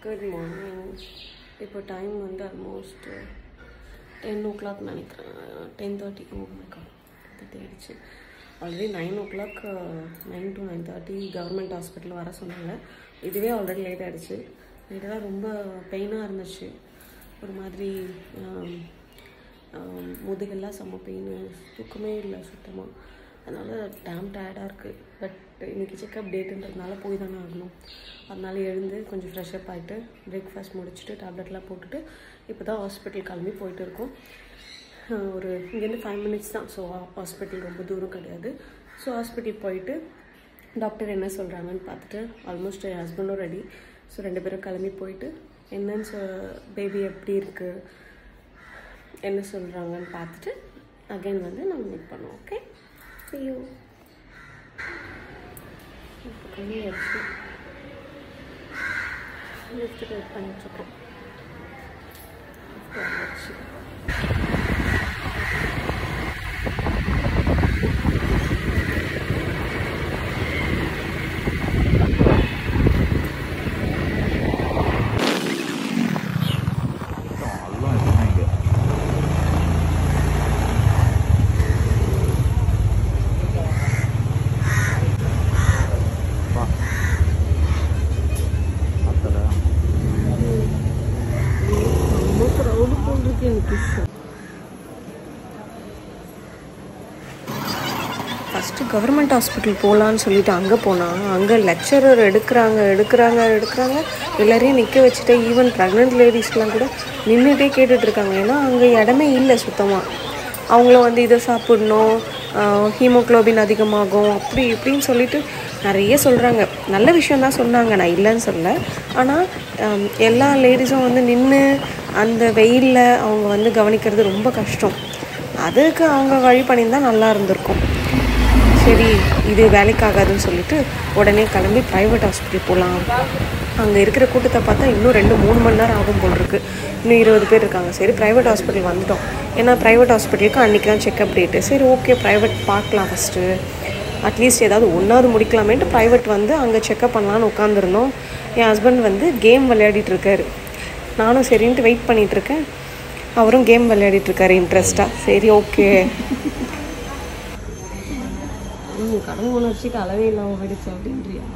good morning இப்போ time வந்து almost ten o'clock நினைக்கிறேன் ten thirty oh my god thirty ஆயிடுச்சு already nine o'clock nine to nine thirty government hospital வர சொன்னாங்க இதுவே already late ஆகிடுச்சு இதெல்லாம் ரொம்ப பெயினாக இருந்துச்சு ஒரு மாதிரி ஆம், ஆம், முதுகெல்லாம் செம்ம பெயின் தூக்கமே இல்லை சுத்தமாக அதனால் டேம் டயர்டாக இருக்குது பட் இன்றைக்கி செக்கப் டேட்டுன்றதுனால போய் தானே ஆகணும் அதனால எழுந்து கொஞ்சம் ஃப்ரெஷ்அப் ஆகிட்டு பிரேக்ஃபாஸ்ட் முடிச்சுட்டு டேப்லெட்லாம் போட்டுட்டு இப்போ தான் ஹாஸ்பிட்டல் கிளம்பி போயிட்டு இருக்கோம் ஆஹ் ஒரு இங்கேருந்து ஃபைவ் மினிட்ஸ் தான் ஸோ ஹாஸ்பிட்டல் ரொம்ப தூரம் கிடையாது ஸோ ஹாஸ்பிட்டல் போயிட்டு டாக்டர் என்ன சொல்கிறாங்கன்னு பார்த்துட்டு ஆல்மோஸ்ட் என் ஹஸ்பண்டும் ரெடி ஸோ ரெண்டு பேரும் கிளம்பி போயிட்டு என்னன்னு சொ பேபி எப்படி இருக்குது என்ன சொல்கிறாங்கன்னு பார்த்துட்டு அகைன் வந்து நம்ம மீட் பண்ணுவோம் ஓகே see you இப்போ கம்மி ஆயிடுச்சு லிஃப்ட்டுக்கு வெயிட் பண்ணிட்டுருக்கோம் லிஃப்ட் வந்துடுச்சு நல்லா இருக்குங்க இங்க வா அத்தடா ரொம்ப க்ரௌடு போட்டிருக்கு எனக்கு ஃபஸ்ட்டு கவர்மெண்ட் ஹாஸ்பிட்டல் போகலான்னு சொல்லிட்டு அங்கே போனால் அங்கே லெக்சரர் எடுக்கிறாங்க எடுக்கிறாங்க எடுக்கிறாங்க எல்லாரையும் நிற்க வச்சுட்டு ஈவன் ப்ரெக்னென்ட் லேடிஸ்லாம் கூட நின்றுட்டே கேட்டுட்டு இருக்காங்க ஏன்னா அங்கே இடமே இல்லை சுத்தமாக அவங்கள வந்து இதை சாப்பிடணும் ஹீமோக்ளோபின் அதிகமாகும் அப்படி இப்படின்னு சொல்லிட்டு நிறைய சொல்கிறாங்க நல்ல விஷயம் தான் சொன்னாங்க நான் இல்லைன்னு சொல்ல ஆனால் எல்லா லேடிஸும் வந்து நின்று அந்த வெயிலில் அவங்க வந்து கவனிக்கிறது ரொம்ப கஷ்டம் அதுக்கு அவங்க வழி பண்ணியிருந்தா நல்லா இருந்திருக்கும் சரி இது வேலைக்காகாதுன்னு சொல்லிட்டு உடனே கிளம்பி ப்ரைவேட் ஹாஸ்பிட்டல் போகலாம் அங்கே இருக்கிற கூட்டத்தை பார்த்தா இன்னும் ரெண்டு மூணு மணி நேரம் ஆகும் போல் இருக்கு இன்னும் இருபது பேர் இருக்காங்க சரி ப்ரைவேட் ஹாஸ்பிட்டல் வந்துட்டோம் ஏன்னா ப்ரைவேட் ஹாஸ்பிட்டலுக்கு அன்றைக்கி தான் செக்அப் டேட்டு சரி ஓகே ப்ரைவேட் பார்க்கலாம் ஃபஸ்ட்டு அட்லீஸ்ட் ஏதாவது ஒன்றாவது முடிக்கலாமேன்ட்டு ப்ரைவேட் வந்து அங்கே செக்அப் பண்ணலான்னு உட்காந்துருந்தோம் என் ஹஸ்பண்ட் வந்து கேம் விளையாடிட்டு இருக்காரு நானும் சரின்ட்டு வெயிட் பண்ணிட்டு இருக்கேன் அவரும் கேம் விளையாடிட்டு இருக்காரு இன்ட்ரெஸ்ட்டாக சரி ஓகே ம் கடன் உணர்ச்சிக்கு அளவே இல்லாமல் போயிடுச்சு அப்படின்றியா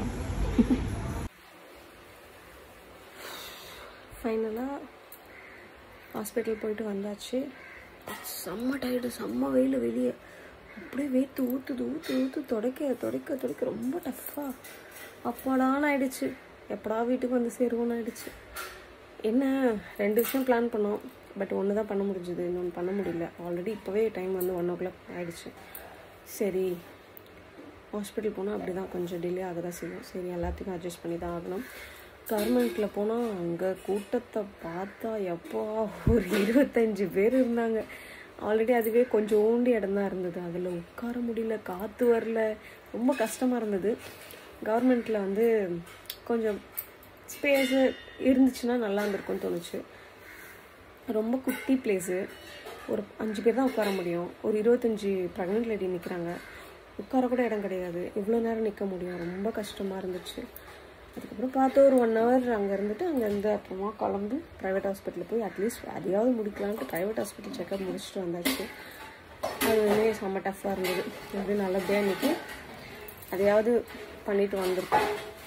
ஃபைனலாக ஹாஸ்பிட்டல் போயிட்டு வந்தாச்சு செம்ம டயர்டு செம்ம வெயில் வெளியே அப்படியே வேத்து ஊற்றுது ஊற்று ஊற்று துடைக்க துடைக்க துடைக்க ரொம்ப டஃப்பாக அப்பாடான்னு ஆயிடுச்சு எப்படா வீட்டுக்கு வந்து சேருவோன்னு ஆயிடுச்சு என்ன ரெண்டு விஷயம் பிளான் பண்ணோம் பட் ஒன்று தான் பண்ண முடிஞ்சுது இன்னொன்று பண்ண முடியல ஆல்ரெடி இப்போவே டைம் வந்து ஒன் ஓ கிளாக் ஆயிடுச்சு சரி ஹாஸ்பிட்டல் போனால் அப்படி தான் கொஞ்சம் டிலே ஆக தான் செய்யும் சரி எல்லாத்தையும் அட்ஜஸ்ட் பண்ணி தான் ஆகணும் கவர்மெண்ட்டில் போனால் அங்கே கூட்டத்தை பார்த்தா எப்போ ஒரு இருபத்தஞ்சு பேர் இருந்தாங்க ஆல்ரெடி அதுவே கொஞ்சோண்டு இடம் தான் இருந்தது அதில் உட்கார முடியல காற்று வரல ரொம்ப கஷ்டமாக இருந்தது கவர்மெண்ட்டில் வந்து கொஞ்சம் ஸ்பேஸு இருந்துச்சுன்னா நல்லா இருந்திருக்கும்னு தோணுச்சு ரொம்ப குட்டி பிளேஸு ஒரு அஞ்சு பேர் தான் உட்கார முடியும் ஒரு இருபத்தஞ்சி ப்ரெக்னென்ட் லேடி நிற்கிறாங்க உட்கார கூட இடம் கிடையாது இவ்வளோ நேரம் நிற்க முடியும் ரொம்ப கஷ்டமாக இருந்துச்சு அதுக்கப்புறம் பார்த்து ஒரு ஒன் ஹவர் அங்கே இருந்துட்டு அங்கேருந்து அப்புறமா கிளம்பு ப்ரைவேட் ஹாஸ்பிட்டலில் போய் அட்லீஸ்ட் அதையாவது முடிக்கலான்ட்டு ப்ரைவேட் ஹாஸ்பிட்டல் செக்அப் முடிச்சுட்டு வந்தாச்சு அது வந்து செம்ம டஃப்பாக இருந்தது எப்படி நல்லபடியாக இன்றைக்கி அதையாவது பண்ணிட்டு வந்திருக்கோம்